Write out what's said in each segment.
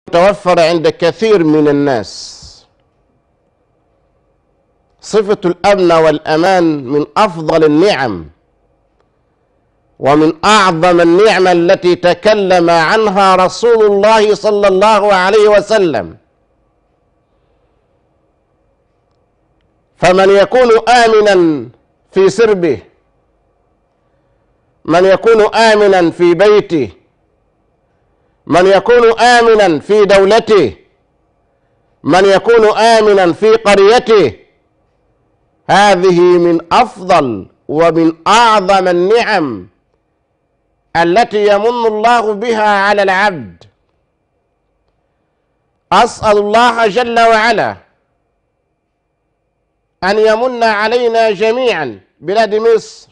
توفر عند كثير من الناس صفة الأمن والأمان من أفضل النعم ومن أعظم النعمة التي تكلم عنها رسول الله صلى الله عليه وسلم فمن يكون آمنا في سربه من يكون آمنا في بيته من يكون آمنا في دولته من يكون آمنا في قريته هذه من أفضل ومن أعظم النعم التي يمن الله بها على العبد أسأل الله جل وعلا أن يمن علينا جميعا بلاد مصر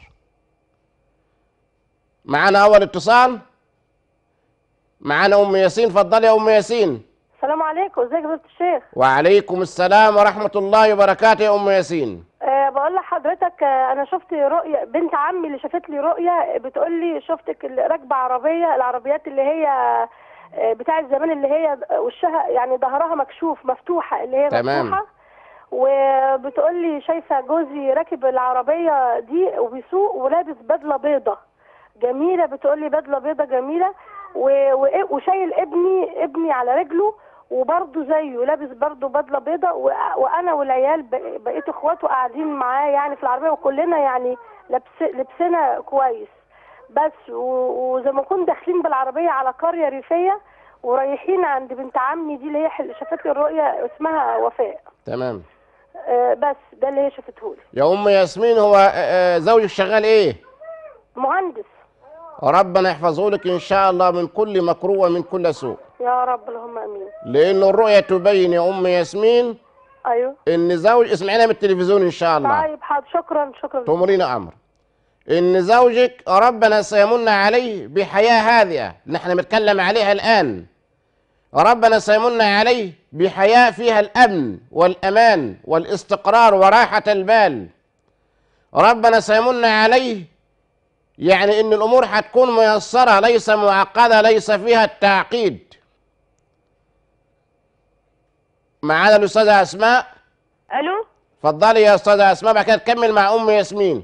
معنا أول اتصال معنا أم ياسين فضلي يا أم ياسين السلام عليكم ازيك يا فضيلة الشيخ وعليكم السلام ورحمة الله وبركاته يا أم ياسين أه بقول لحضرتك آه، انا شفت رؤيه بنت عمي اللي شافت لي رؤيه بتقول لي شفتك ال- راكبه عربيه العربيات اللي هي آه، بتاعت زمان اللي هي وشها يعني ظهرها مكشوف مفتوحه اللي هي تمام. مفتوحه وبتقول لي شايفه جوزي راكب العربيه دي وبيسوق ولابس بدله بيضه جميله بتقول لي بدله بيضه جميله و- و- وشايل ابني ابني على رجله وبرضه زيه لابس برضه بدله بيضه و- وانا والعيال ب- بقيت اخواته قاعدين معاه يعني في العربيه وكلنا يعني لبس لبسنا كويس بس و- وزي ما كنا داخلين بالعربيه على قريه ريفيه ورايحين عند بنت عمي دي اللي هي حل- شافت لي الرؤيه اسمها وفاء تمام آه، بس ده اللي هي شافته لي يا أم ياسمين هو آه، آه، زوجك شغال إيه؟ مهندس ربنا يحفظه لك إن شاء الله من كل مكروه ومن كل سوء يا رب اللهم امين لأن الرؤية تبين يا أم ياسمين ايوه إن زوج اسمعينا من التلفزيون إن شاء الله طيب حاضر شكرا شكرا تمرين أمر إن زوجك ربنا سيمن عليه بحياة هادئة نحن بنتكلم عليها الآن ربنا سيمن عليه بحياة فيها الأمن والأمان والاستقرار وراحة البال ربنا سيمن عليه يعني إن الأمور هتكون ميسرة ليس معقدة ليس فيها التعقيد معانا الأستاذة أسماء الو اتفضلي يا أستاذة أسماء بعد كده تكمل مع أم ياسمين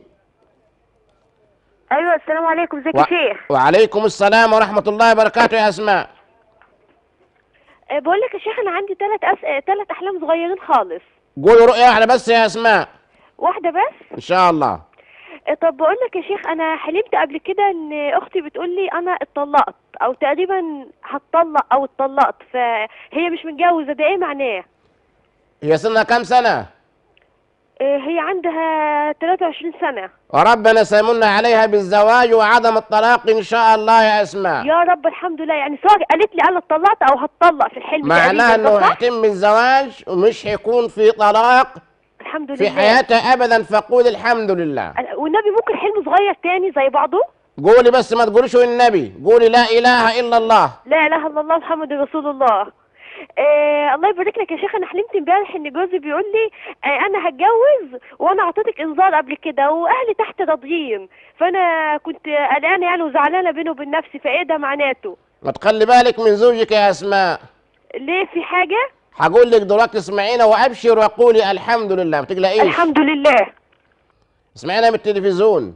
ايوه السلام عليكم ازيك و... يا شيخ وعليكم السلام ورحمة الله وبركاته يا أسماء أه بقول لك يا شيخ انا عندي ثلاث أس... ثلاث احلام صغيرين خالص قولي رؤية واحدة بس يا أسماء واحده بس إن شاء الله أه طب بقول لك يا شيخ انا حلمت قبل كده ان اختي بتقول لي انا اتطلقت او تقريبا هتطلق او اتطلقت فهي مش متجوزه ده ايه معناه هي سنها كم سنة؟ أه هي عندها 23 سنه وربنا سيمن عليها بالزواج وعدم الطلاق إن شاء الله يا أسماء يا رب الحمد لله يعني سواء قالت لي انا اتطلقت او هتطلق في الحلم معناها تقريباً، أنه ده صح؟ هيتم الزواج ومش هيكون في طلاق الحمد لله في حياتها أبدا فقول الحمد لله والنبي ممكن حلم صغير تاني زي بعضه قولي بس ما تقوليش النبي قولي لا إله إلا الله لا اله الا الله محمد رسول الله آه الله يبارك لك يا شيخ انا حلمت امبارح ان جوزي بيقول لي آه انا هتجوز وانا اعطيتك انذار قبل كده واهلي تحت راضيين فانا كنت قلقانه يعني وزعلانه بيني وبين نفسي فايه ده معناته ما تخلي بالك من زوجك يا أسماء ليه في حاجه هقول لك دلوقتي اسمعينا وأبشر وقولي الحمد لله ما تقلقيش الحمد لله اسمعنا من التلفزيون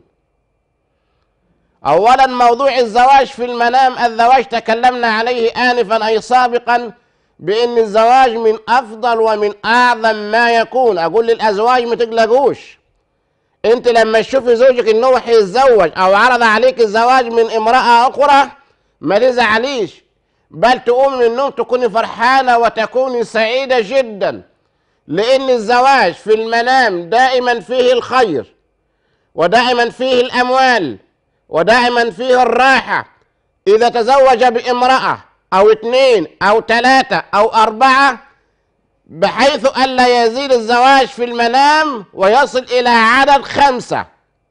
اولا موضوع الزواج في المنام الزواج تكلمنا عليه انفا اي سابقا بان الزواج من افضل ومن اعظم ما يكون اقول للازواج ما تقلقوش انت لما تشوفي زوجك انه هو هيتزوج او عرض عليك الزواج من امراه اخرى ما تزعليش بل تقوم من النوم تكوني فرحانه وتكوني سعيده جدا لان الزواج في المنام دائما فيه الخير ودائما فيه الاموال ودائما فيه الراحه اذا تزوج بامراه او اثنين او ثلاثه او اربعه بحيث الا يزيد الزواج في المنام ويصل الى عدد خمسه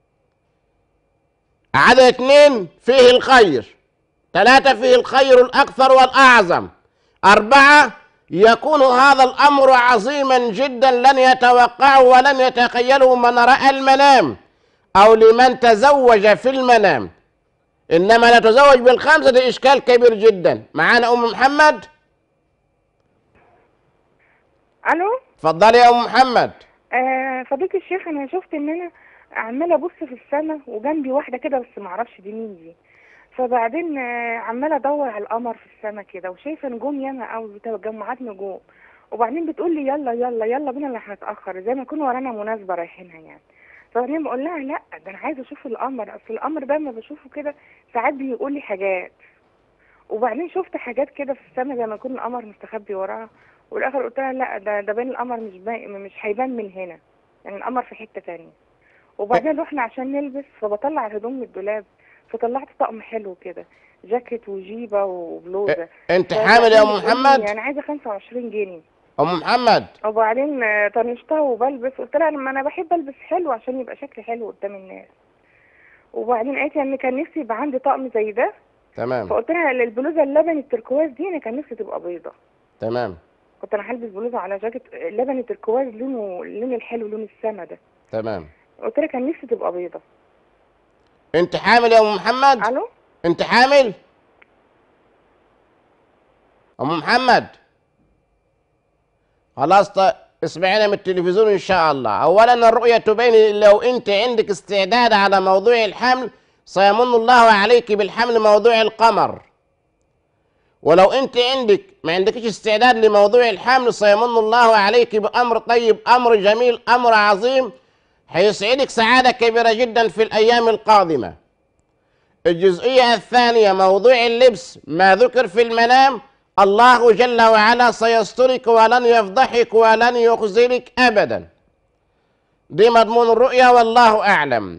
عدد اثنين فيه الخير ثلاثه فيه الخير الاكثر والاعظم اربعه يكون هذا الامر عظيما جدا لن يتوقعه ولن يتخيله من راى المنام او لمن تزوج في المنام انما لا تزوج بالخمسه ده اشكال كبير جدا معانا ام محمد الو اتفضلي يا ام محمد آه فضيلة الشيخ انا شفت ان انا عماله ابص في السماء وجنبي واحده كده بس ما اعرفش دي مين دي فبعدين آه عماله ادور على القمر في السماء كده وشايفه نجوم ياما قوي تجمعات نجوم وبعدين بتقول لي يلا يلا يلا بينا اللي هنتاخر زي ما يكون ورانا مناسبه رايحينها يعني فبعدين بقول لها لا ده انا عايزه اشوف القمر اصل القمر ده لما بشوفه كده ساعات بيقول لي حاجات وبعدين شفت حاجات كده في السماء زي ما يكون القمر مستخبي وراها والاخر قلت لها لا ده ده باين القمر مش باين مش هيبان من هنا يعني القمر في حته تانية وبعدين رحنا عشان نلبس فبطلع الهدوم من الدولاب فطلعت طقم حلو كده جاكيت وجيبه وبلوزه انت حامل يا ام فبعدين بتقول لي محمد يعني عايزه 25 جنيه ام محمد وبعدين آه، طنشتها وبلبس قلت لها لما انا بحب البس حلو عشان يبقى شكلي حلو قدام الناس وبعدين قالت لي ان كان نفسي يبقى عندي طقم زي ده تمام فقلت لها البلوزه اللبني التركواز دي انا كان نفسي تبقى بيضه تمام كنت انا هلبس بلوزه على جاكيت لبني تركواز لونه اللون الحلو لون السما ده تمام قلت لها كان نفسي تبقى بيضه انت حامل يا ام محمد الو انت حامل ام محمد خلاص طيب اسمعينا من التلفزيون ان شاء الله اولا الرؤيا تبين لو انت عندك استعداد على موضوع الحمل سيمن الله عليك بالحمل موضوع القمر ولو انت عندك ما عندكش استعداد لموضوع الحمل سيمن الله عليك بامر طيب امر جميل امر عظيم هيسعدك سعاده كبيره جدا في الايام القادمه الجزئية الثانية موضوع اللبس ما ذكر في المنام الله جل وعلا سيسترك ولن يفضحك ولن يخزلك أبدا دي مضمون الرؤيا والله أعلم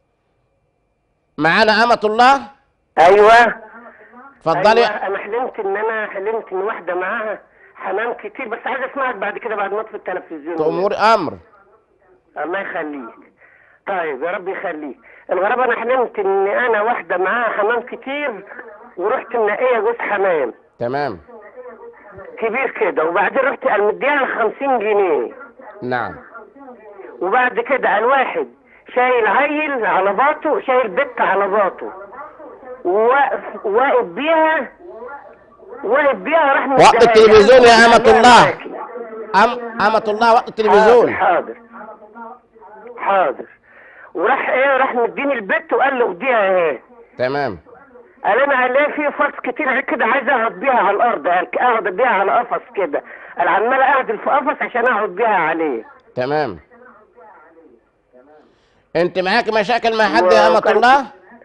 معنا أمة الله ايوه اتفضلي أيوة انا حلمت ان انا حلمت ان واحده معاها حمام كتير بس عايز اسمعك بعد كده بعد ما اطفي التلفزيون أمور أمر الله يخليك طيب يا رب يخليك الغرابه انا حلمت ان انا واحده معاها حمام كتير ورحت منقيه جوز حمام تمام كبير كده وبعدين رحت مديها 50 جنيه نعم وبعد كده الواحد شايل عيل على باطه شايل بنت على باطه وواقف واقف بيها واقف بيها راح وقت مديها- التلفزيون يا أمة أنا الله. معاكي. أم أمة الله وقت التلفزيون حاضر حاضر حاضر وراح ايه راح مديني البت وقال له اديها اهي تمام قال انا عليه في فرص كتير كده عايز اقعد بيها على الارض اقعد بيها على قفص كده انا عمال اعدل في قفص عشان اقعد بيها عليه تمام أنت معاك مشاكل مع حد يا أمة وكان- الله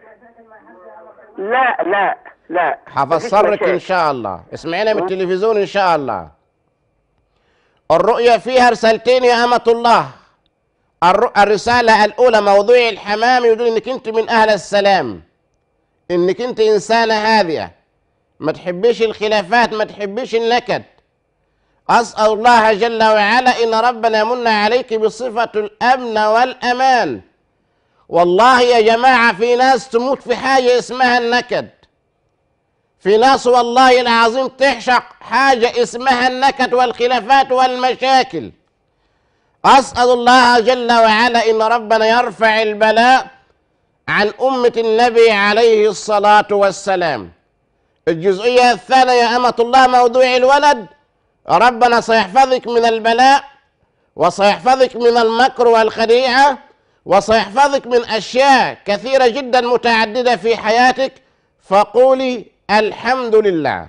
لا لا لا هفسرك مفيش ان مشاكل. شاء الله اسمعينا من التلفزيون ان شاء الله الرؤيا فيها رسالتين يا أمة الله الر- الرسالة الأولى موضوع الحمام يقول إنك أنت من أهل السلام إنك أنت إنسانة هادئة ما تحبيش الخلافات ما تحبيش النكد أسأل الله جل وعلا إن ربنا يمن عليك بصفة الأمن والأمان والله يا جماعة في ناس تموت في حاجة اسمها النكد في ناس والله العظيم تعشق حاجة اسمها النكد والخلافات والمشاكل أسأل الله جل وعلا إن ربنا يرفع البلاء عن أمة النبي عليه الصلاة والسلام الجزئية الثانية يا أمة الله موضوع الولد ربنا سيحفظك من البلاء وسيحفظك من المكر والخديعة وسيحفظك من أشياء كثيرة جدا متعددة في حياتك فقولي الحمد لله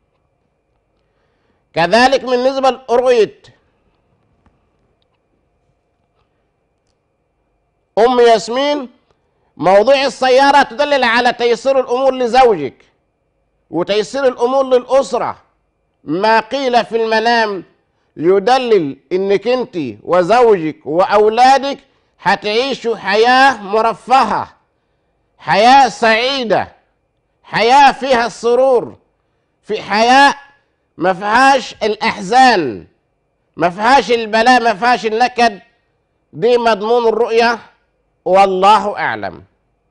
كذلك بالنسبة لرؤية أم ياسمين موضوع السيارة تدلل على تيسير الأمور لزوجك وتيسير الأمور للأسرة ما قيل في المنام يدلل انك انت وزوجك واولادك هتعيشوا حياه مرفهه حياه سعيده حياه فيها السرور في حياه ما فيهاش الاحزان ما فيهاش البلاء ما فيهاش النكد دي مضمون الرؤيه والله اعلم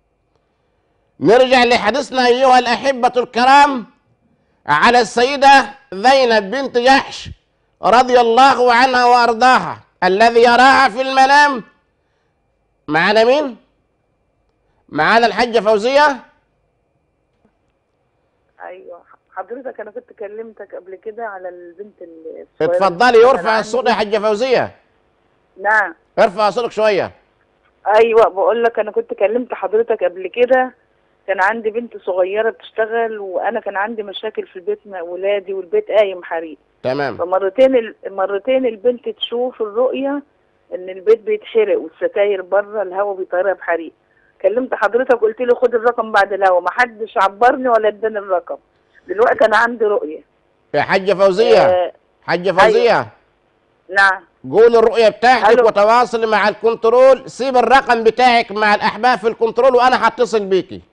نرجع لحديثنا ايها الاحبه الكرام على السيدة زينب بنت جحش رضي الله عنها وأرضاها الذي يراها في المنام معنا مين؟ معنا الحجة فوزية ايوه حضرتك انا كنت كلمتك قبل كده على البنت الصغيرة اتفضلي اللي ارفع عندي. الصوت يا حاجه فوزيه نعم ارفع صوتك شويه ايوه بقول لك انا كنت كلمت حضرتك قبل كده كان عندي بنت صغيره بتشتغل وانا كان عندي مشاكل في البيت مع ولادي والبيت قايم حريق تمام فمرتين ال- مرتين البنت تشوف الرؤيه ان البيت بيتحرق والستاير بره الهواء بيطيرها بحريق كلمت حضرتك قلت لي خد الرقم بعد الهوا ما حدش عبرني ولا اداني الرقم دلوقتي انا عندي رؤيه يا حاجه فوزيه آه حاجه فوزيه نعم قول الرؤيه بتاعتك ألو. وتواصل مع الكنترول سيب الرقم بتاعك مع الاحباب في الكنترول وانا هتصل بيكي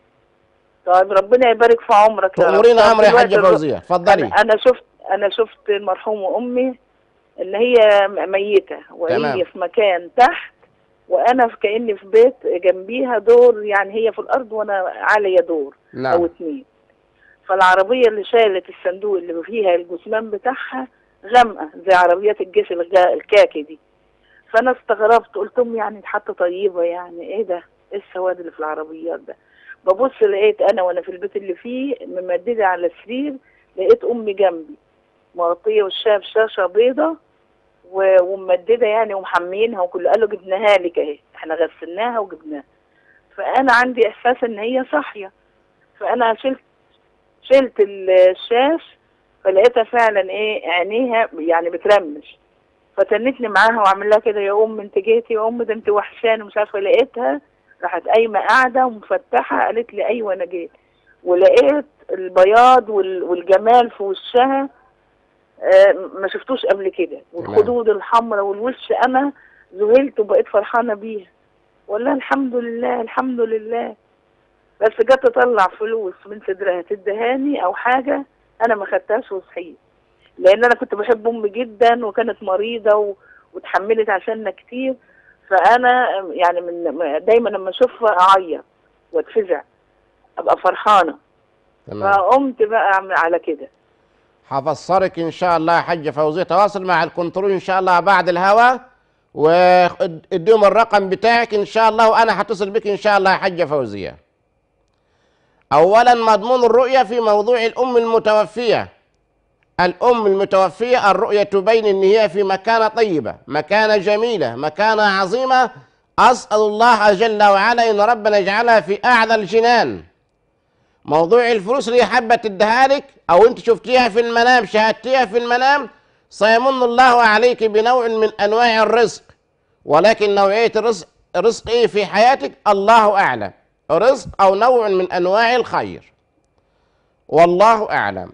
طيب ربنا يبارك في عمرك يا رب. تأمرين طب امر يا دلوقتي حاجه الر- فوزيه اتفضلي أنا, انا شفت انا شفت المرحومه امي ان هي م- ميته وهي تمام. في مكان تحت وانا في كاني في بيت جنبيها دور يعني هي في الارض وانا عليا دور او نعم اتنين فالعربيه اللي شالت الصندوق اللي فيها الجثمان بتاعها غامقه زي عربيات الجيش الغا- الكاكي دي فانا استغربت قلت امي يعني حتى طيبه يعني ايه ده ايه السواد اللي في العربيات ده ببص لقيت انا وانا في البيت اللي فيه ممدده على السرير لقيت امي جنبي مغطيه وشها بشاشه بيضه و- وممدده يعني ومحمينها وكل قالوا جبناها لك اهي احنا غسلناها وجبناها فانا عندي احساس ان هي صاحيه فانا شلت شلت الشاش فلقيتها فعلا ايه عينيها يعني بترمش فتنتني معاها وعمل لها كده يا ام انت جيتي يا ام ده انت وحشاني ومش عارفه لقيتها راحت قايمه قاعده ومفتحه قالت لي ايوه انا جيت ولقيت البياض وال- والجمال في وشها آه، ما شفتوش قبل كده والخدود الحمراء والوش انا ذهلت وبقيت فرحانه بيها والله الحمد لله الحمد لله بس جت تطلع فلوس من صدرها تدهاني او حاجه انا ما خدتهاش وصحيت لان انا كنت بحب امي جدا وكانت مريضه و... وتحملت عشاننا كتير فانا يعني من دايما لما اشوفها اعيط واتفزع ابقى فرحانه تمام فقمت بقى أعمل على كده هفسرك ان شاء الله يا حاجه فوزيه تواصل مع الكنترول ان شاء الله بعد الهوا واديهم الرقم بتاعك ان شاء الله وانا هتصل بك ان شاء الله يا حاجه فوزيه اولا مضمون الرؤيه في موضوع الام المتوفيه الام المتوفيه الرؤيه تبين ان هي في مكانه طيبه مكانه جميله مكانه عظيمه اسال الله جل وعلا ان ربنا يجعلها في اعلى الجنان موضوع الفلوس اللي حابه تديها لك او انت شفتيها في المنام شاهدتيها في المنام سيمن الله عليك بنوع من انواع الرزق ولكن نوعيه الرزق رزق ايه في حياتك الله اعلم رزق او نوع من انواع الخير والله اعلم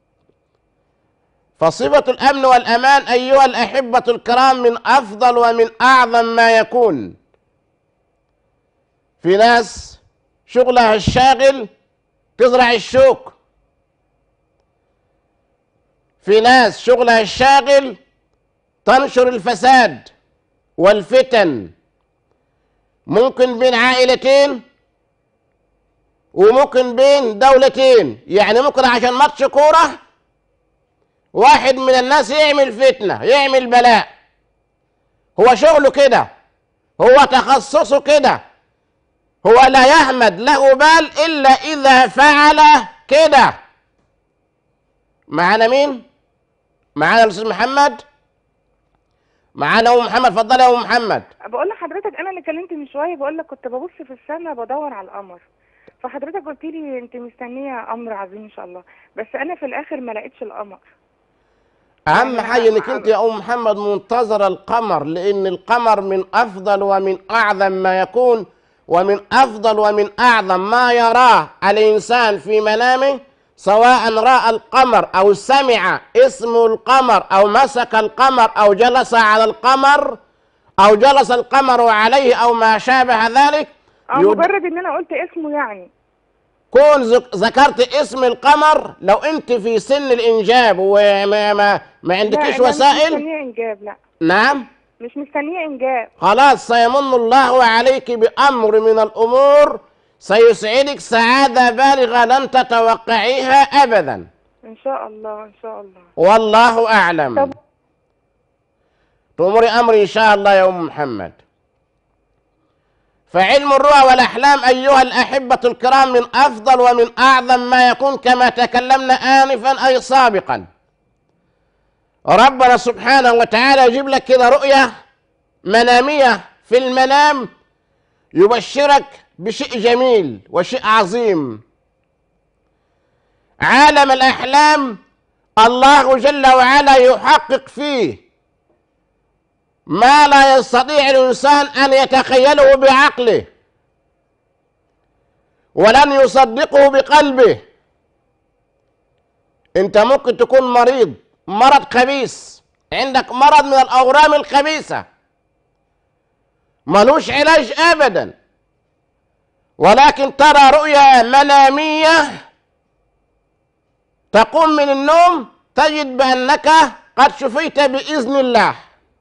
فصفة الأمن والأمان أيها الأحبة الكرام من أفضل ومن أعظم ما يكون في ناس شغلها الشاغل تزرع الشوك في ناس شغلها الشاغل تنشر الفساد والفتن ممكن بين عائلتين وممكن بين دولتين يعني ممكن عشان ماتش كوره واحد من الناس يعمل فتنه يعمل بلاء هو شغله كده هو تخصصه كده هو لا يحمد له بال الا اذا فعل كده معانا مين معانا الاستاذ محمد معانا ام محمد اتفضل يا ام محمد بقول لحضرتك انا اللي كلمت من شويه بقول لك كنت ببص في السماء بدور على القمر فحضرتك قلت لي انت مستنيه امر عظيم ان شاء الله بس انا في الاخر ما لقيتش القمر اهم يعني حاجه انك أنا- انت يا ام محمد منتظره القمر لان القمر من افضل ومن اعظم ما يكون ومن افضل ومن اعظم ما يراه الانسان في منامه سواء راى القمر او سمع اسم القمر او مسك القمر او جلس على القمر او جلس القمر عليه او ما شابه ذلك اه يد- مجرد ان انا قلت اسمه يعني كون ذك- ذكرت اسم القمر لو انت في سن الانجاب وما ما, ما عندكيش لا أنا وسائل مش مستنيه انجاب لا نعم مش مستنيه انجاب خلاص سيمن الله عليك بأمر من الأمور سيسعدك سعادة بالغة لن تتوقعيها أبدا ان شاء الله ان شاء الله والله أعلم طب- تأمري أمري إن شاء الله يا أم محمد فعلم الرؤى والأحلام أيها الأحبة الكرام من أفضل ومن أعظم ما يكون كما تكلمنا آنفا أي سابقا ربنا سبحانه وتعالى يجيب لك كده رؤية منامية في المنام يبشرك بشيء جميل وشيء عظيم عالم الأحلام الله جل وعلا يحقق فيه ما لا يستطيع الإنسان أن يتخيله بعقله ولن يصدقه بقلبه أنت ممكن تكون مريض مرض خبيث عندك مرض من الأورام الخبيثة ملوش علاج أبدا ولكن ترى رؤيا منامية تقوم من النوم تجد بأنك قد شفيت بإذن الله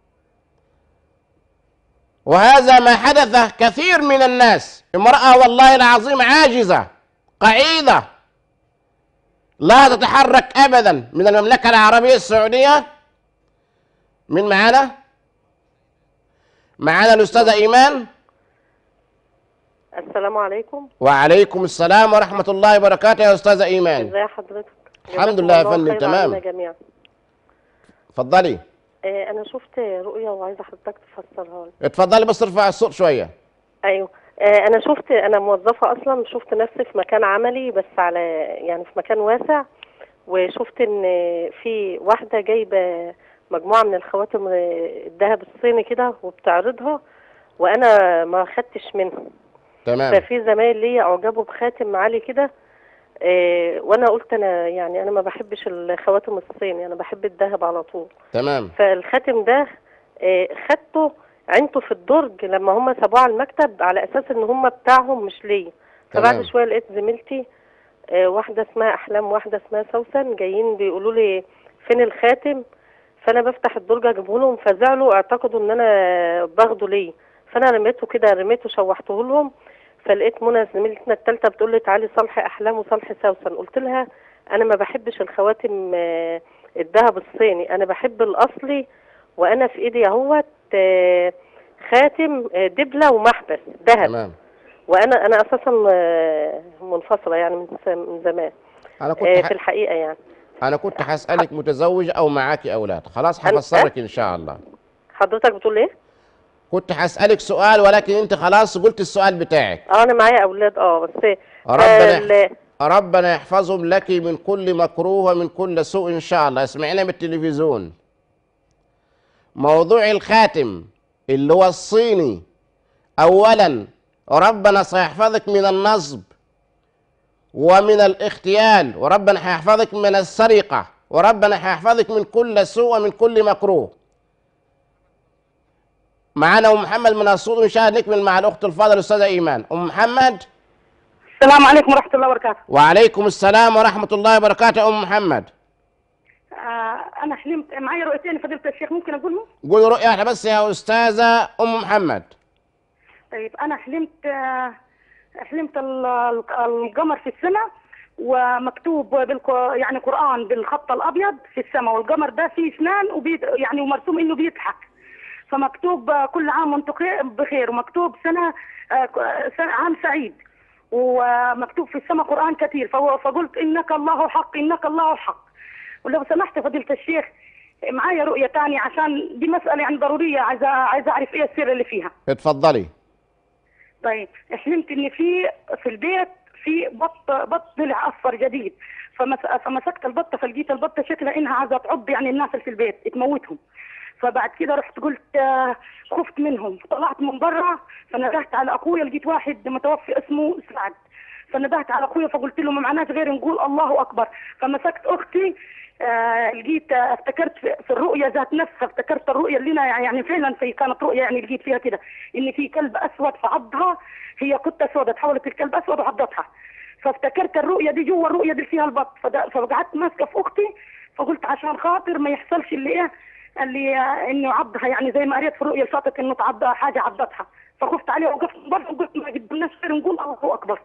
وهذا ما حدث كثير من الناس امرأة والله العظيم عاجزة قعيدة لا تتحرك أبدا من المملكة العربية السعودية من معانا معانا الأستاذة إيمان السلام عليكم وعليكم السلام ورحمة الله وبركاته يا أستاذة إيمان ازي حضرتك الحمد جزاكم لله يا الله فندم، خير تمام. علينا جميعا اتفضلي آه، انا شفت رؤيه وعايزه حضرتك تفسرها لي اتفضلي بس ارفع الصوت شوية ايوه آه، انا شفت انا موظفه اصلا شفت نفسي في مكان عملي بس على يعني في مكان واسع وشفت ان في واحده جايبه مجموعه من الخواتم الذهب الصيني كده وبتعرضها وانا ما خدتش منها تمام ففي زمايل ليا اعجبوا بخاتم عالي كده آه، وانا قلت انا يعني انا ما بحبش الخواتم الصيني انا بحب الذهب على طول تمام فالخاتم ده آه، خدته عينته في الدرج لما هم سابوه على المكتب على اساس ان هم بتاعهم مش ليا تمام. فبعد شويه لقيت زميلتي آه، واحده اسمها احلام واحده اسمها سوسن جايين بيقولوا لي فين الخاتم فانا بفتح الدرج اجيبه لهم فزعلوا اعتقدوا ان انا باخده ليه فانا رميته كده رميته شوحته لهم فلقيت منى زميلتنا الثالثه بتقول لي تعالي صالحي احلام وصالحي سوسن قلت لها انا ما بحبش الخواتم آه، الذهب الصيني انا بحب الاصلي وانا في ايدي اهوت آه، خاتم آه، دبله ومحبس ذهب تمام وانا انا اساسا آه، منفصله يعني من س- من زمان انا كنت آه، ح... في الحقيقه يعني انا كنت هسألك متزوج او معاكي اولاد خلاص أنا- هفسرك ان شاء الله حضرتك بتقول ايه كنت هسألك سؤال ولكن انت خلاص قلت السؤال بتاعك اه انا معايا اولاد اه بس ربنا فال- ربنا يحفظهم لك من كل مكروه ومن كل سوء ان شاء الله اسمعينا بالتلفزيون موضوع الخاتم اللي هو الصيني اولا ربنا سيحفظك من النصب ومن الاغتيال وربنا هيحفظك من السرقة وربنا هيحفظك من كل سوء ومن كل مكروه معانا ام محمد من الصوت ان شاء الله نكمل مع الاخت الفاضله الاستاذه ايمان ام محمد السلام عليكم ورحمة الله وبركاته وعليكم السلام ورحمة الله وبركاته يا أم محمد آه أنا حلمت معايا رؤيتين فضيلة الشيخ ممكن أقولهم؟ قول رؤية واحدة بس يا أستاذة أم محمد طيب أنا حلمت آه حلمت ال- ال- القمر في السماء ومكتوب بالك يعني قرآن بالخط الأبيض في السماء والقمر ده فيه أسنان وبيت يعني ومرسوم إنه بيضحك فمكتوب آه، كل عام وأنتم خير- بخير ومكتوب سنة آه، ك- سنة عام سعيد ومكتوب في السماء قرآن كثير فهو- فقلت إنك الله حق إنك الله حق ولو سمحت فضيلة الشيخ معايا رؤية تانية عشان دي مسألة يعني ضرورية عايزة عايزة أعرف إيه السر اللي فيها اتفضلي طيب حلمت إن في في البيت في بط بط طلع أصفر جديد فمس فمسكت البطة فلقيت البطة شكلها إنها عايزة تعض يعني الناس اللي في البيت تموتهم فبعد كده رحت قلت آه، خفت منهم طلعت من برا فنبهت على أخويا لقيت واحد متوفي اسمه سعد فنبهت على اخويا فقلت له ما معناش غير نقول الله اكبر فمسكت اختي آه لقيت آه، افتكرت في في الرؤيا ذات نفسها افتكرت الرؤيا اللي انا يعني فعلا في كانت رؤيا يعني لقيت فيها كده ان في كلب اسود فعضها هي قطه سوداء تحولت الكلب اسود وعضتها فافتكرت الرؤيا دي جوا الرؤيا دي فيها البط فد- فقعدت ماسكه في اختي فقلت عشان خاطر ما يحصلش اللي ايه اللي آه، انه عضها يعني زي ما قريت في الرؤيا اللي فاتت انه تعضها حاجه عضتها فخفت عليها وقفت بره وقلت ما قدامناش غير نقول الله اكبر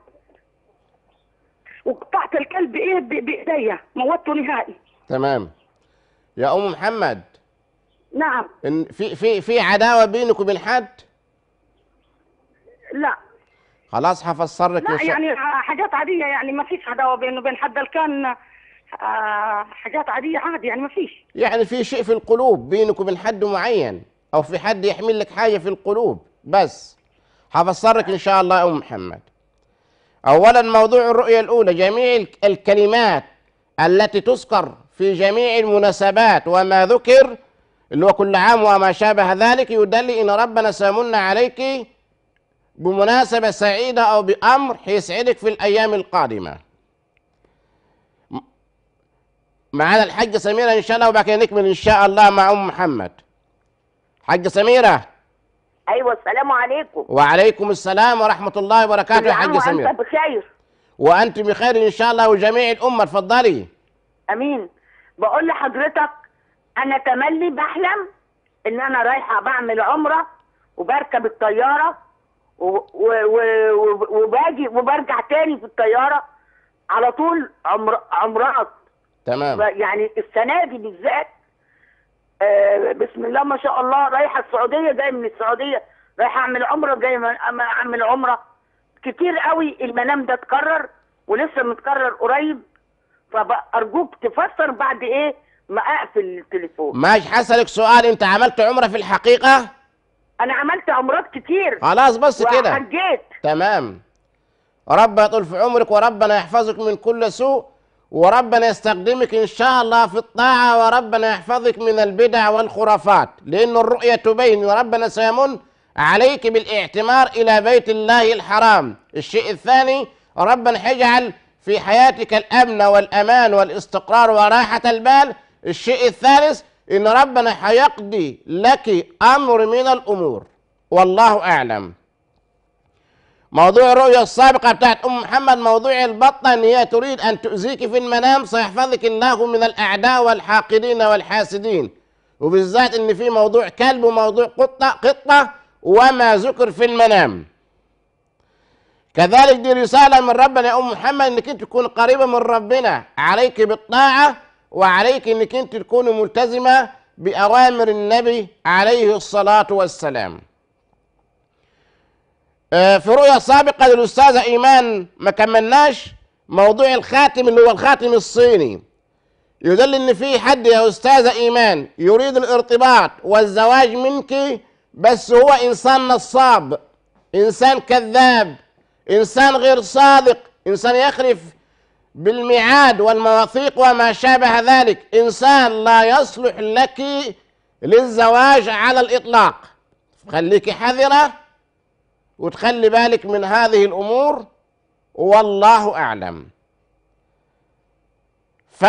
وقطعت الكلب ايه ب- بايديا موته نهائي تمام يا أم محمد نعم إن في في في عداوة بينك وبين حد لا خلاص هفسر لك لا إن شاء يعني حاجات عاديه يعني ما فيش عداوه بينه وبين حد كان آه، حاجات عاديه عادي يعني ما فيش يعني في شيء في القلوب بينك وبين حد معين او في حد يحمل لك حاجه في القلوب بس هفسرك ان شاء الله يا ام محمد اولا موضوع الرؤيه الاولى جميع الك- الكلمات التي تذكر في جميع المناسبات وما ذكر اللي هو كل عام وما شابه ذلك يدل ان ربنا سيمن عليك بمناسبه سعيده او بامر هيسعدك في الايام القادمه معانا الحاجة سميرة إن شاء الله وبعد كده نكمل إن شاء الله مع أم محمد حاجة سميرة ايوه السلام عليكم وعليكم السلام ورحمة الله وبركاته يا كل عام حاجة سميرة وانت بخير وأنت بخير إن شاء الله وجميع الأمة اتفضلي امين بقول لحضرتك انا تملي بحلم ان انا رايحه بعمل عمره وبركب الطياره و- و- و- و- وباجي وبرجع تاني في الطياره على طول عمر عمرات تمام يعني السنه دي بالذات آه بسم الله ما شاء الله رايحه السعوديه جاي من السعوديه رايحه اعمل عمره جاي من أما اعمل عمره كتير قوي المنام ده اتكرر ولسه متكرر قريب فارجوك تفسر بعد ايه ما اقفل التليفون ماشي هسألك سؤال أنت عملت عمرة في الحقيقة انا عملت عمرات كتير خلاص بس كده وحجيت تمام ربنا يطول في عمرك وربنا يحفظك من كل سوء وربنا يستخدمك إن شاء الله في الطاعة وربنا يحفظك من البدع والخرافات لأن الرؤية تبين أن ربنا سيمن عليك بالاعتمار إلى بيت الله الحرام الشيء الثاني ربنا حيجعل في حياتك الأمن والأمان والاستقرار وراحة البال الشيء الثالث إن ربنا حيقضي لك أمر من الأمور والله أعلم موضوع الرؤيا السابقة بتاعت أم محمد موضوع البطة أن هي تريد أن تؤذيك في المنام سيحفظك الله من الأعداء والحاقدين والحاسدين وبالذات أن في موضوع كلب وموضوع قطة قطة وما ذكر في المنام كذلك دي رسالة من ربنا يا أم محمد أنك أنت تكون قريبة من ربنا عليك بالطاعة وعليك أنك أنت تكون ملتزمة بأوامر النبي عليه الصلاة والسلام آه، في رؤيا سابقة للأستاذة إيمان ما كملناش موضوع الخاتم اللي هو الخاتم الصيني يدل إن في حد يا أستاذة إيمان يريد الارتباط والزواج منك بس هو إنسان نصاب إنسان كذاب إنسان غير صادق إنسان يخرف بالميعاد والمواثيق وما شابه ذلك إنسان لا يصلح لك للزواج على الإطلاق خليك حذرة وتخلي بالك من هذه الامور والله اعلم ف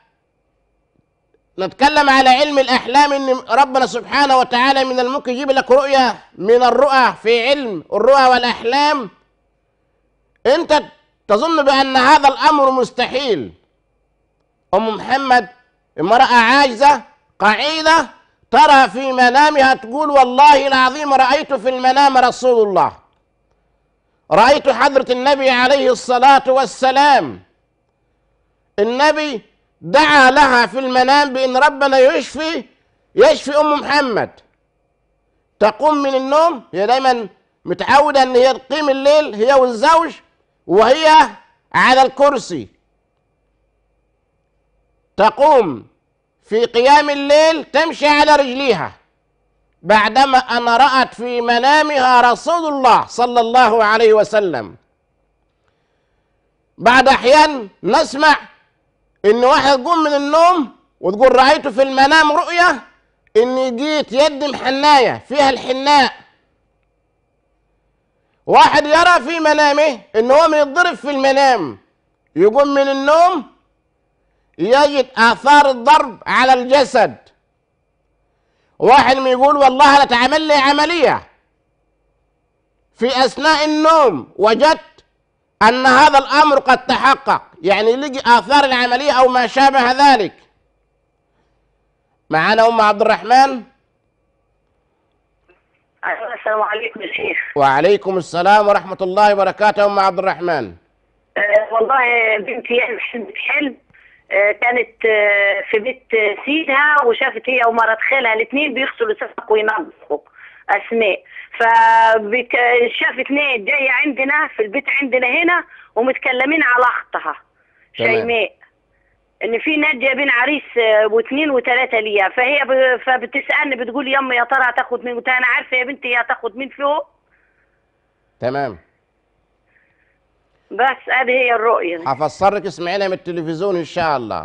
نتكلم على علم الاحلام ان ربنا سبحانه وتعالى من الممكن يجيب لك رؤيه من الرؤى في علم الرؤى والاحلام انت تظن بان هذا الامر مستحيل ام محمد امراه عاجزه قعيده ترى في منامها تقول والله العظيم رايت في المنام رسول الله رايت حضره النبي عليه الصلاه والسلام النبي دعا لها في المنام بان ربنا يشفي يشفي ام محمد تقوم من النوم هي دايما متعوده ان هي تقيم الليل هي والزوج وهي على الكرسي تقوم في قيام الليل تمشي على رجليها بعدما ان رات في منامها رسول الله صلى الله عليه وسلم بعد احيان نسمع ان واحد يقوم من النوم وتقول رايت في المنام رؤيا اني جيت يد محنايه فيها الحناء واحد يرى في منامه ان هو من يضرب في المنام يقوم من النوم يجد آثار الضرب على الجسد واحد من يقول والله أنا اتعمل لي عملية في أثناء النوم وجدت أن هذا الأمر قد تحقق يعني لقي آثار العملية أو ما شابه ذلك معنا أم عبد الرحمن أيوة، السلام عليكم يا شيخ وعليكم السلام ورحمة الله وبركاته أم عبد الرحمن آه والله بنتي يعني حلمت حلم آه كانت آه في بيت آه، سيدها وشافت هي ومرات خالها الاثنين بيغسلوا سمك وينظفوا اسماء فشافت اتنين جايه عندنا في البيت عندنا هنا ومتكلمين على اختها تمام. شيماء ان في ناس جايبين عريس آه، واثنين وثلاثه ليها فهي ب... فبتسالني بتقول يما يا ترى هتاخد مين قلت لها انا عارفه يا بنتي هي هتاخد مين فوق تمام بس ادي هي الرؤيه هفسر لك اسمعينا من التلفزيون ان شاء الله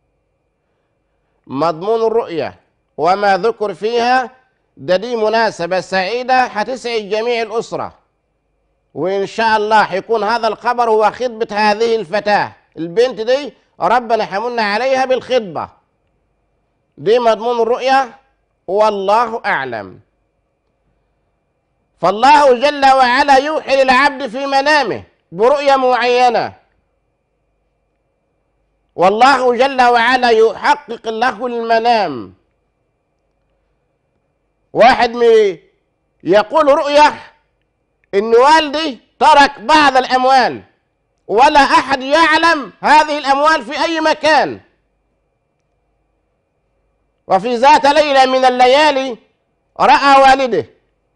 مضمون الرؤية وما ذكر فيها ده دي مناسبة سعيدة هتسعد جميع الأسرة وإن شاء الله هيكون هذا الخبر هو خطبة هذه الفتاة البنت دي ربنا حملنا عليها بالخطبة دي مضمون الرؤية والله أعلم فالله جل وعلا يوحي للعبد في منامه برؤية معينة والله جل وعلا يحقق له المنام واحد من يقول رؤية ان والدي ترك بعض الاموال ولا احد يعلم هذه الاموال في اي مكان وفي ذات ليله من الليالي راى والده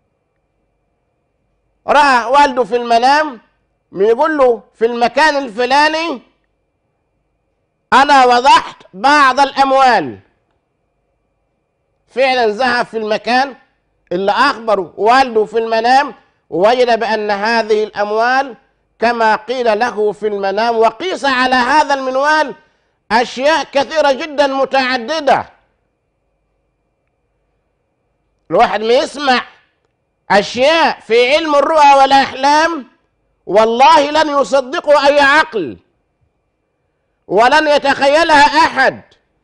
راى والده في المنام يقول له في المكان الفلاني انا وضعت بعض الاموال فعلا ذهب في المكان اللي اخبره والده في المنام ووجد بان هذه الاموال كما قيل له في المنام وقيس على هذا المنوال اشياء كثيره جدا متعدده الواحد ما يسمع اشياء في علم الرؤى والاحلام والله لن يصدقه اي عقل ولن يتخيلها احد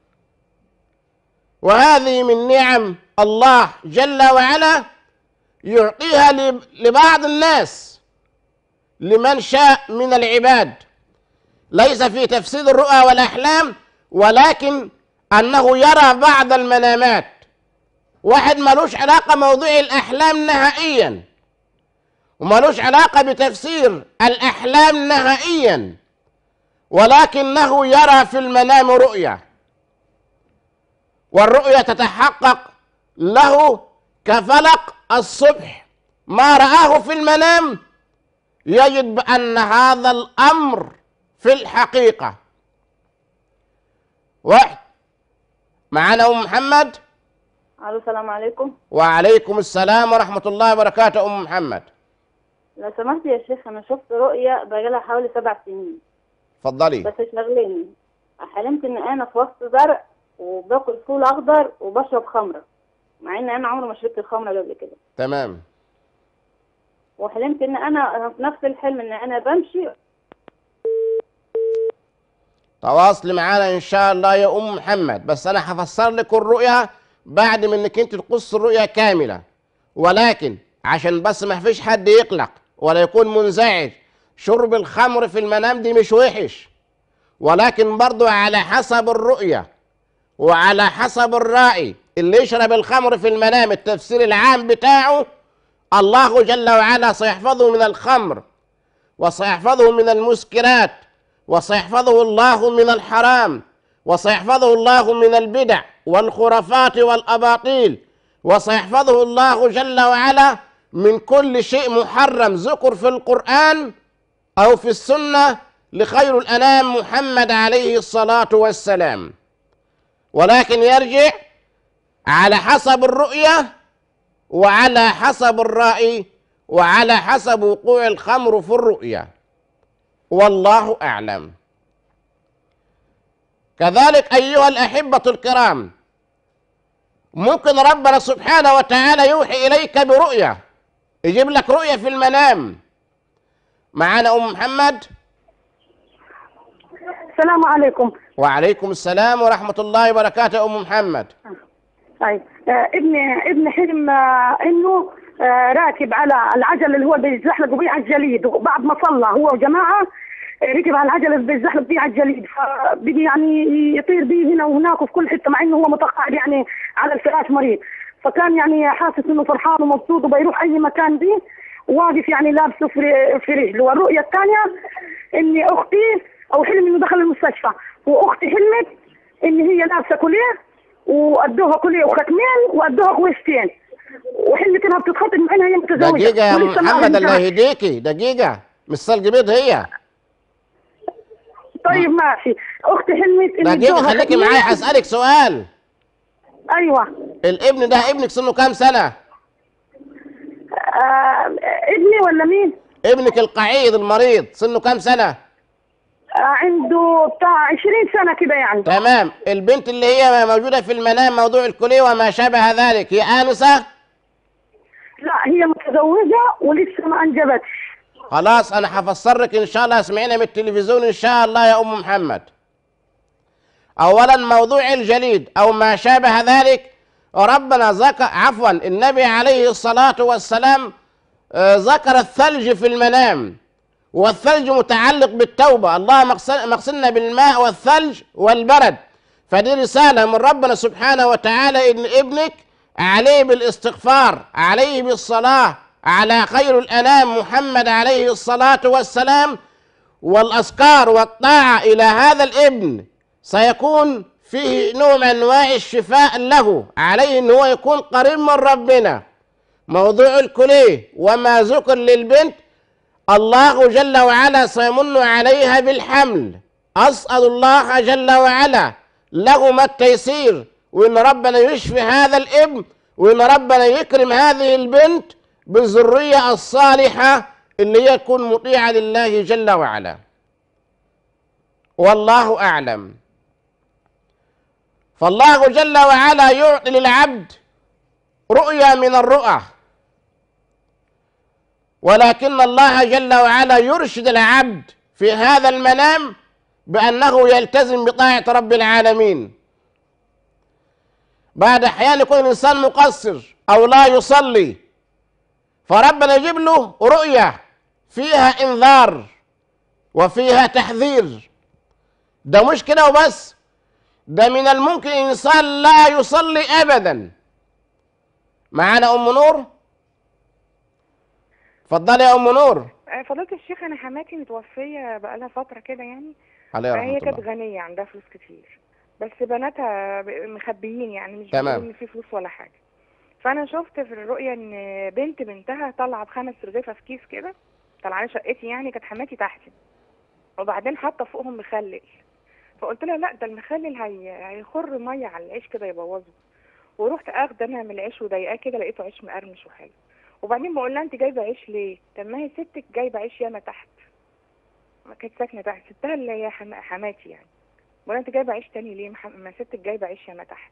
وهذه من نعم الله جل وعلا يعطيها لب- لبعض الناس لمن شاء من العباد ليس في تفسير الرؤى والاحلام ولكن انه يرى بعض المنامات واحد ملوش علاقه موضوع الاحلام نهائيا وملوش علاقه بتفسير الاحلام نهائيا ولكنه يرى في المنام رؤيا والرؤيا تتحقق له كفلق الصبح ما رآه في المنام يجد بأن هذا الأمر في الحقيقة واحد معنا أم محمد الو السلام عليكم وعليكم السلام ورحمة الله وبركاته أم محمد لو سمحت يا شيخ انا شفت رؤية بقالها حوالي سبع سنين اتفضلي بس شغلاني حلمت ان انا في وسط زرع وباكل فول اخضر وبشرب خمره مع ان انا عمري ما شربت الخمره قبل كده تمام وحلمت ان انا في نفس الحلم ان انا بمشي تواصلي معانا ان شاء الله يا ام محمد بس انا هفسر لك الرؤيا بعد ما انك انت تقص الرؤيا كامله ولكن عشان بس ما فيش حد يقلق ولا يكون منزعج شرب الخمر في المنام دي مش وحش ولكن برضو على حسب الرؤية وعلى حسب الرأي اللي يشرب الخمر في المنام التفسير العام بتاعه الله جل وعلا سيحفظه من الخمر وسيحفظه من المسكرات وسيحفظه الله من الحرام وسيحفظه الله من البدع والخرافات والأباطيل وسيحفظه الله جل وعلا من كل شيء محرم ذكر في القرآن أو في السنة لخير الأنام محمد عليه الصلاة والسلام ولكن يرجع على حسب الرؤية وعلى حسب الرأي وعلى حسب وقوع الخمر في الرؤية والله أعلم كذلك أيها الأحبة الكرام ممكن ربنا سبحانه وتعالى يوحي إليك برؤية يجيب لك رؤية في المنام معنا أم محمد السلام عليكم وعليكم السلام ورحمة الله وبركاته أم محمد طيب آه ابني ابني حلم آه انه آه راكب على العجل اللي هو بيزحلق بيه على الجليد وبعد ما صلى هو وجماعه آه، ركب على العجله اللي بيزحلق بيه على الجليد فبيجي يعني يطير بيه هنا وهناك وفي كل حته مع انه هو متقاعد يعني على الفراش مريض فكان يعني حاسس انه فرحان ومبسوط وبيروح اي مكان بيه واقف يعني لابسه في في رجله والرؤيه الثانيه اني اختي او حلم انه دخل المستشفى واختي حلمت ان هي لابسه كوليه وادوها كليه وختمين وادوها كويستين وحلمت انها بتتخطب مع انها هي متزوجه دقيقة يا أم ولسه ما محمد الله أهلها. يهديكي دقيقة مش صلق بيض هي طيب ماشي اختي حلمت ان دقيقة جوزها خليكي خطيب. معايا هسألك سؤال ايوه الابن ده ابنك سنه كام سنة؟ آه ابني ولا مين؟ ابنك القعيد المريض سنه كام سنة؟ آه عنده بتاع 20 سنه كده يعني تمام البنت اللي هي موجودة في المنام موضوع الكلية وما شابه ذلك هي آنسة؟ لا هي متزوجه ولسه ما انجبتش خلاص أنا هفسر لك إن شاء الله اسمعينا من التلفزيون إن شاء الله يا أم محمد أولا موضوع الجليد أو ما شابه ذلك ربنا ذكر عفوا النبي عليه الصلاة والسلام آه، ذكر الثلج في المنام والثلج متعلق بالتوبة الله مقصد- مقصدنا بالماء والثلج والبرد فدي رسالة من ربنا سبحانه وتعالى إن ابنك عليه بالاستغفار عليه بالصلاة على خير الأنام محمد عليه الصلاة والسلام والأذكار والطاعة إلى هذا الابن سيكون فيه نوع من أنواع الشفاء له عليه أن هو يكون قريب من ربنا موضوع الكليه وما ذكر للبنت الله جل وعلا سيمن عليها بالحمل أسأل الله جل وعلا لهما التيسير وإن ربنا يشفي هذا الابن وإن ربنا يكرم هذه البنت بالذرية الصالحة اللي هي تكون مطيعة لله جل وعلا والله أعلم فالله جل وعلا يعطي للعبد رؤيا من الرؤى ولكن الله جل وعلا يرشد العبد في هذا المنام بأنه يلتزم بطاعة رب العالمين بعد أحيان يكون الإنسان مقصر أو لا يصلي فربنا يجيب له رؤية فيها إنذار وفيها تحذير ده مش كده وبس ده من الممكن إنسان لا يصلي أبدا معانا أم نور اتفضلي يا أم نور آه، فضيلة الشيخ أنا حماتي متوفية بقالها فترة كده يعني عليه فهي رحمة كانت الله غنية عندها فلوس كتير بس بناتها ب- مخبيين يعني مش تمام. بيقولوا إن في فلوس ولا حاجة فأنا شفت في الرؤية إن بنت بنتها طالعة بخمس رغيفة في كيس كده طالعة شقتي يعني كانت حماتي تحتي وبعدين حاطة فوقهم مخلل فقلت لها لا ده المخلل هي... هيخر مية على العيش كده يبوظه ورحت اخده انا من العيش وضايقاه كده لقيته عيش مقرمش وحلو وبعدين بقول لها انت جايبه عيش ليه؟ طب ما هي ستك جايبه عيش ياما تحت ما كانت ساكنه تحت ستها اللي هي حما- حماتي يعني بقول لها انت جايبه عيش تاني ليه؟ ما ح- ما ستك جايبه عيش ياما تحت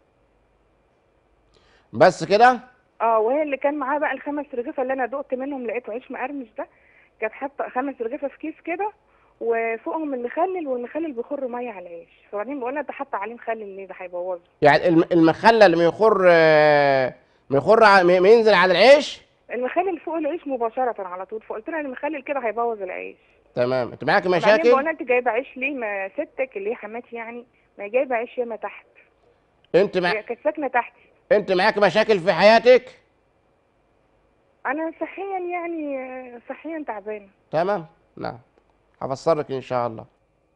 بس كده اه وهي اللي كان معاها بقى الخمس رغيفه اللي انا دقت منهم لقيته عيش مقرمش ده كانت حاطه خمس رغيفه في كيس كده وفوقهم المخلل والمخلل بيخر ميه على العيش فبعدين بقول لها انت حاطه عليه مخلل ليه ده هيبوظه يعني الم- المخلل ما يخر آه، ما يخر ع- ما ما ينزل على العيش المخلل فوق العيش مباشره على طول فقلت لها المخلل كده هيبوظ العيش تمام انت معاك بعدين بقول مشاكل لها انت جايبه عيش ليه ما ستك اللي هي حماتي يعني ما هي جايبه عيش ياما تحت انت مع... هي كانت ساكنه تحتي انت معاك مشاكل في حياتك انا صحيا يعني آه، صحيا تعبانه تمام نعم هفسرك ان شاء الله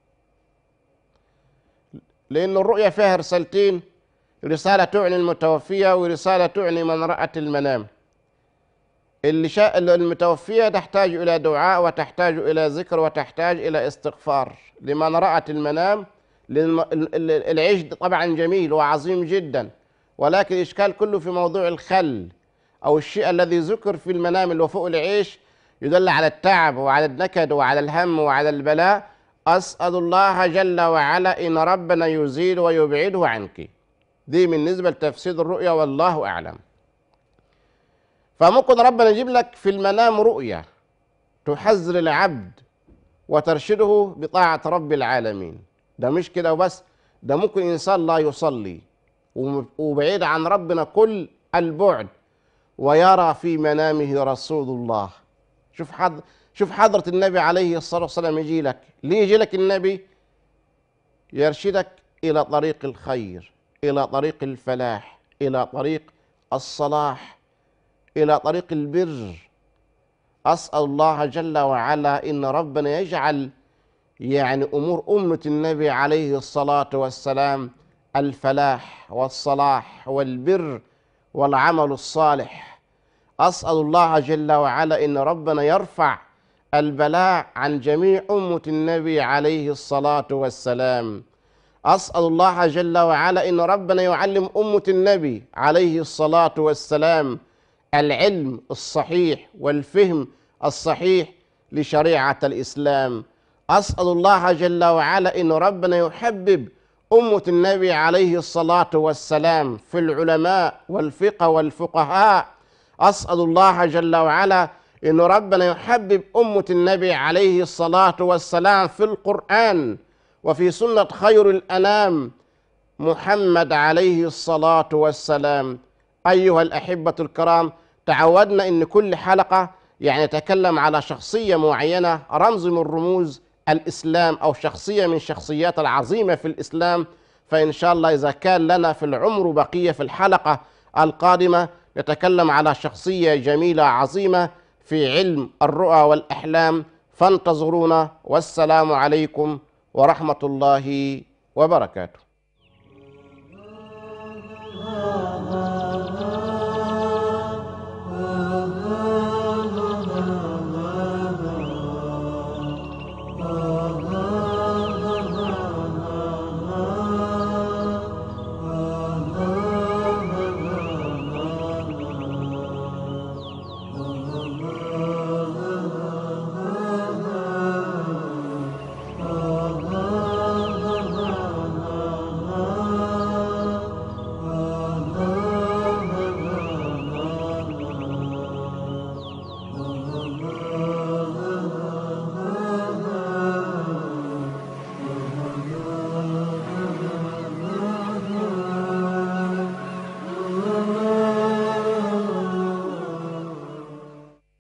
لان الرؤيا فيها رسالتين رساله تعني المتوفيه ورساله تعني من رات المنام اللي شاء المتوفيه تحتاج الى دعاء وتحتاج الى ذكر وتحتاج الى استغفار لمن رات المنام للم... ال- ال- العيش طبعا جميل وعظيم جدا ولكن الاشكال كله في موضوع الخل او الشيء الذي ذكر في المنام اللي هو فوق العيش يدل على التعب وعلى النكد وعلى الهم وعلى البلاء اسال الله جل وعلا ان ربنا يزيل ويبعده عنك دي بالنسبه لتفسير الرؤيا والله اعلم فممكن ربنا يجيب لك في المنام رؤيا تحذر العبد وترشده بطاعه رب العالمين ده مش كده وبس ده ممكن انسان لا يصلي وم- وبعيد عن ربنا كل البعد ويرى في منامه رسول الله شوف حض شوف حضرة النبي عليه الصلاة والسلام يجي لك ليه يجي لك النبي يرشدك إلى طريق الخير إلى طريق الفلاح إلى طريق الصلاح إلى طريق البر أسأل الله جل وعلا إن ربنا يجعل يعني أمور أمة النبي عليه الصلاة والسلام الفلاح والصلاح والبر والعمل الصالح أسأل الله جل وعلا إن ربنا يرفع البلاء عن جميع أمة النبي عليه الصلاة والسلام أسأل الله جل وعلا إن ربنا يعلم أمة النبي عليه الصلاة والسلام العلم الصحيح والفهم الصحيح لشريعة الإسلام أسأل الله جل وعلا إن ربنا يحبب أمة النبي عليه الصلاة والسلام في العلماء والفقه والفقهاء أسأل الله جل وعلا إن ربنا يحبب أمة النبي عليه الصلاة والسلام في القرآن وفي سنة خير الأنام محمد عليه الصلاة والسلام أيها الأحبة الكرام تعودنا أن كل حلقة يعني نتكلم على شخصية معينة رمز من رموز الإسلام أو شخصية من شخصيات العظيمة في الإسلام فإن شاء الله إذا كان لنا في العمر بقية في الحلقة القادمة نتكلم على شخصية جميلة عظيمة في علم الرؤى والأحلام فانتظرونا والسلام عليكم ورحمة الله وبركاته